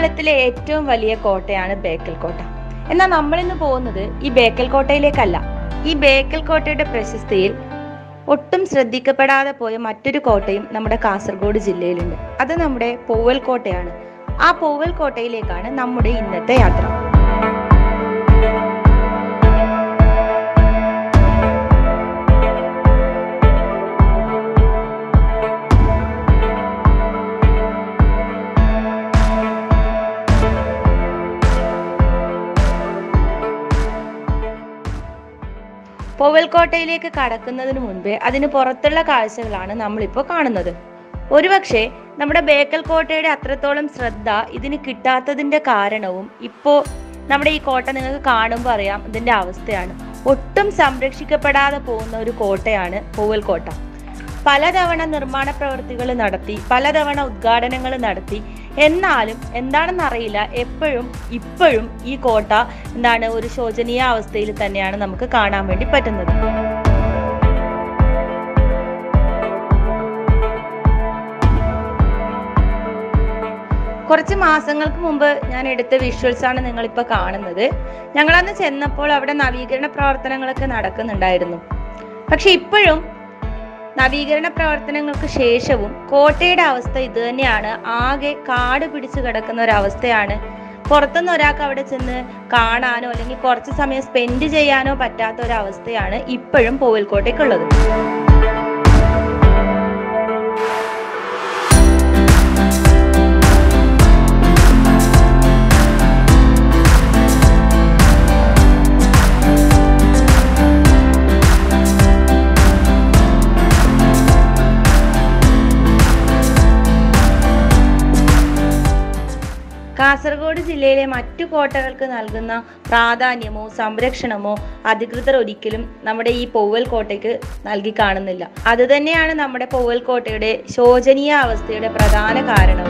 കേരളത്തിലെ ഏറ്റവും വലിയ കോട്ടയാണ് ബേക്കൽ കോട്ട എന്നാൽ നമ്മളിന്ന് പോകുന്നത് ഈ ബേക്കൽ കോട്ടയിലേക്കല്ല ഈ ബേക്കൽ കോട്ടയുടെ പ്രശസ്തിയിൽ ഒട്ടും ശ്രദ്ധിക്കപ്പെടാതെ പോയ മറ്റൊരു കോട്ടയും നമ്മുടെ കാസർഗോഡ് ജില്ലയിലുണ്ട് അത് നമ്മുടെ പൂവൽ കോട്ടയാണ് ആ പൂവൽ കോട്ടയിലേക്കാണ് നമ്മുടെ ഇന്നത്തെ യാത്ര പൂവൽക്കോട്ടയിലേക്ക് കടക്കുന്നതിന് മുൻപേ അതിന് പുറത്തുള്ള കാഴ്ചകളാണ് നമ്മളിപ്പോൾ കാണുന്നത് ഒരുപക്ഷെ നമ്മുടെ ബേക്കൽ കോട്ടയുടെ അത്രത്തോളം ശ്രദ്ധ ഇതിന് കിട്ടാത്തതിന്റെ കാരണവും ഇപ്പോൾ നമ്മുടെ ഈ കോട്ട നിങ്ങൾക്ക് കാണുമ്പോൾ അറിയാം ഇതിന്റെ അവസ്ഥയാണ് ഒട്ടും സംരക്ഷിക്കപ്പെടാതെ പോകുന്ന ഒരു കോട്ടയാണ് പൂവൽ കോട്ട പലതവണ നിർമ്മാണ പ്രവൃത്തികൾ നടത്തി പലതവണ ഉദ്ഘാടനങ്ങൾ നടത്തി എന്നാലും എന്താണെന്ന് അറിയില്ല എപ്പോഴും ഇപ്പോഴും ഈ കോട്ട എന്താണ് ഒരു ശോചനീയ അവസ്ഥയിൽ തന്നെയാണ് നമുക്ക് കാണാൻ വേണ്ടി പറ്റുന്നത് കുറച്ച് മാസങ്ങൾക്ക് മുമ്പ് ഞാൻ എടുത്ത വിഷ്വൽസ് ആണ് നിങ്ങളിപ്പോൾ കാണുന്നത് ഞങ്ങളന്ന് ചെന്നപ്പോൾ അവിടെ നവീകരണ പ്രവർത്തനങ്ങളൊക്കെ നടക്കുന്നുണ്ടായിരുന്നു പക്ഷെ ഇപ്പോഴും നവീകരണ പ്രവർത്തനങ്ങൾക്ക് ശേഷവും കോട്ടയുടെ അവസ്ഥ ഇത് തന്നെയാണ് ആകെ കാട് പിടിച്ചു കിടക്കുന്ന ഒരു അവസ്ഥയാണ് പുറത്തുനിന്ന് ഒരാൾക്ക് അവിടെ ചെന്ന് കാണാനോ അല്ലെങ്കിൽ കുറച്ച് സമയം സ്പെൻഡ് ചെയ്യാനോ പറ്റാത്ത ഒരു അവസ്ഥയാണ് ഇപ്പോഴും പൂവൽക്കോട്ടയ്ക്കുള്ളത് കാസർഗോഡ് ജില്ലയിലെ മറ്റു കോട്ടകൾക്ക് നൽകുന്ന പ്രാധാന്യമോ സംരക്ഷണമോ അധികൃതർ ഒരിക്കലും നമ്മുടെ ഈ പൊവ്വൽ കോട്ടയ്ക്ക് നൽകി കാണുന്നില്ല അതുതന്നെയാണ് നമ്മുടെ പൊവ്വൽ കോട്ടയുടെ ശോചനീയ അവസ്ഥയുടെ പ്രധാന കാരണവും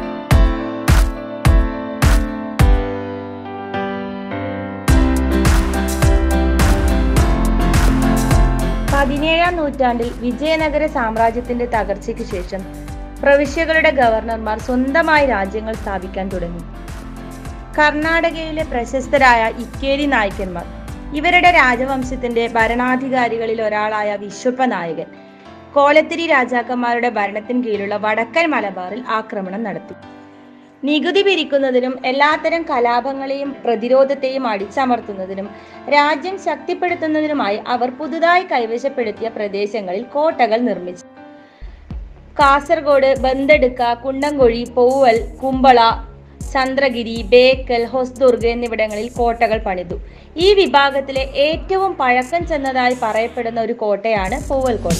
പതിനേഴാം നൂറ്റാണ്ടിൽ വിജയനഗര സാമ്രാജ്യത്തിന്റെ തകർച്ചയ്ക്ക് ശേഷം പ്രവിശ്യകളുടെ ഗവർണർമാർ സ്വന്തമായി രാജ്യങ്ങൾ സ്ഥാപിക്കാൻ തുടങ്ങി കർണാടകയിലെ പ്രശസ്തരായ ഇക്കേരി നായകന്മാർ ഇവരുടെ രാജവംശത്തിന്റെ ഭരണാധികാരികളിൽ ഒരാളായ വിശ്വപ്പ നായകൻ കോലത്തിരി രാജാക്കന്മാരുടെ ഭരണത്തിന് കീഴിലുള്ള വടക്കൻ മലബാറിൽ ആക്രമണം നടത്തി നികുതി പിരിക്കുന്നതിനും എല്ലാത്തരം കലാപങ്ങളെയും പ്രതിരോധത്തെയും അടിച്ചമർത്തുന്നതിനും രാജ്യം ശക്തിപ്പെടുത്തുന്നതിനുമായി അവർ പുതുതായി കൈവശപ്പെടുത്തിയ പ്രദേശങ്ങളിൽ കോട്ടകൾ നിർമ്മിച്ചു കാസർഗോഡ് ബന്തെടുക്ക കുണ്ടംകൊഴി പൂവൽ കുമ്പള ചന്ദ്രഗിരി ബേക്കൽ ഹൊസ്ദുർഗ് എന്നിവിടങ്ങളിൽ കോട്ടകൾ പണിതു ഈ വിഭാഗത്തിലെ ഏറ്റവും പഴക്കം ചെന്നതായി പറയപ്പെടുന്ന ഒരു കോട്ടയാണ് പൂവൽ കോട്ട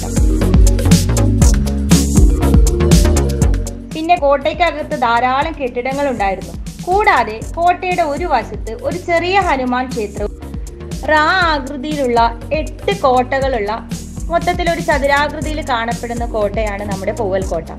പിന്നെ കോട്ടയ്ക്കകത്ത് ധാരാളം കെട്ടിടങ്ങൾ ഉണ്ടായിരുന്നു കൂടാതെ കോട്ടയുടെ ഒരു വശത്ത് ഒരു ചെറിയ ഹനുമാൻ ക്ഷേത്രവും റാ ആകൃതിയിലുള്ള എട്ട് കോട്ടകളുള്ള മൊത്തത്തിൽ ഒരു ചതുരാകൃതിയിൽ കാണപ്പെടുന്ന കോട്ടയാണ് നമ്മുടെ പൂവൽ കോട്ട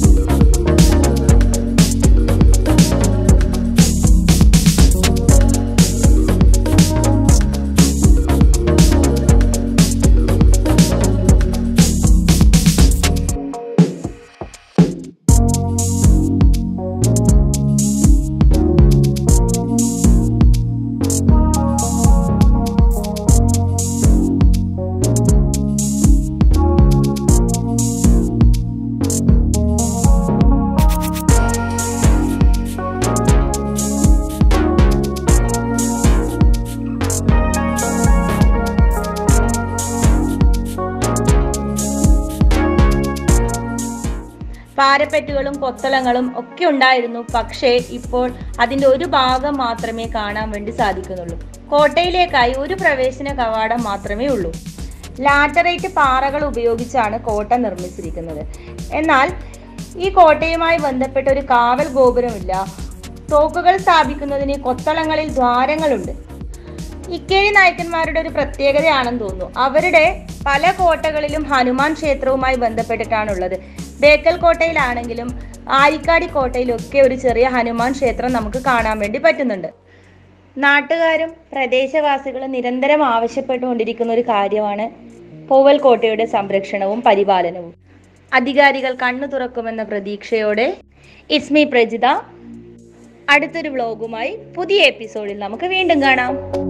പാരപ്പെറ്റുകളും കൊത്തളങ്ങളും ഒക്കെ ഉണ്ടായിരുന്നു പക്ഷേ ഇപ്പോൾ അതിന്റെ ഒരു ഭാഗം മാത്രമേ കാണാൻ വേണ്ടി സാധിക്കുന്നുള്ളൂ കോട്ടയിലേക്കായി ഒരു പ്രവേശന കവാടം മാത്രമേ ഉള്ളൂ ലാറ്ററൈറ്റ് പാറകൾ ഉപയോഗിച്ചാണ് കോട്ട നിർമ്മിച്ചിരിക്കുന്നത് എന്നാൽ ഈ കോട്ടയുമായി ബന്ധപ്പെട്ട ഒരു കാവൽ ഗോപുരമില്ല തോക്കുകൾ സ്ഥാപിക്കുന്നതിന് കൊത്തളങ്ങളിൽ ദ്വാരങ്ങളുണ്ട് ഇക്കേരി നായകന്മാരുടെ ഒരു പ്രത്യേകതയാണെന്ന് തോന്നുന്നു അവരുടെ പല കോട്ടകളിലും ഹനുമാൻ ക്ഷേത്രവുമായി ബന്ധപ്പെട്ടിട്ടാണുള്ളത് ബേക്കൽ കോട്ടയിലാണെങ്കിലും ആരിക്കാടി കോട്ടയിലൊക്കെ ഒരു ചെറിയ ഹനുമാൻ ക്ഷേത്രം നമുക്ക് കാണാൻ വേണ്ടി പറ്റുന്നുണ്ട് നാട്ടുകാരും പ്രദേശവാസികളും നിരന്തരം ആവശ്യപ്പെട്ടുകൊണ്ടിരിക്കുന്ന ഒരു കാര്യമാണ് പൂവൽ കോട്ടയുടെ സംരക്ഷണവും പരിപാലനവും അധികാരികൾ കണ്ണു തുറക്കുമെന്ന പ്രതീക്ഷയോടെ ഇസ്മി പ്രജിത അടുത്തൊരു വ്ലോഗുമായി പുതിയ എപ്പിസോഡിൽ നമുക്ക് വീണ്ടും കാണാം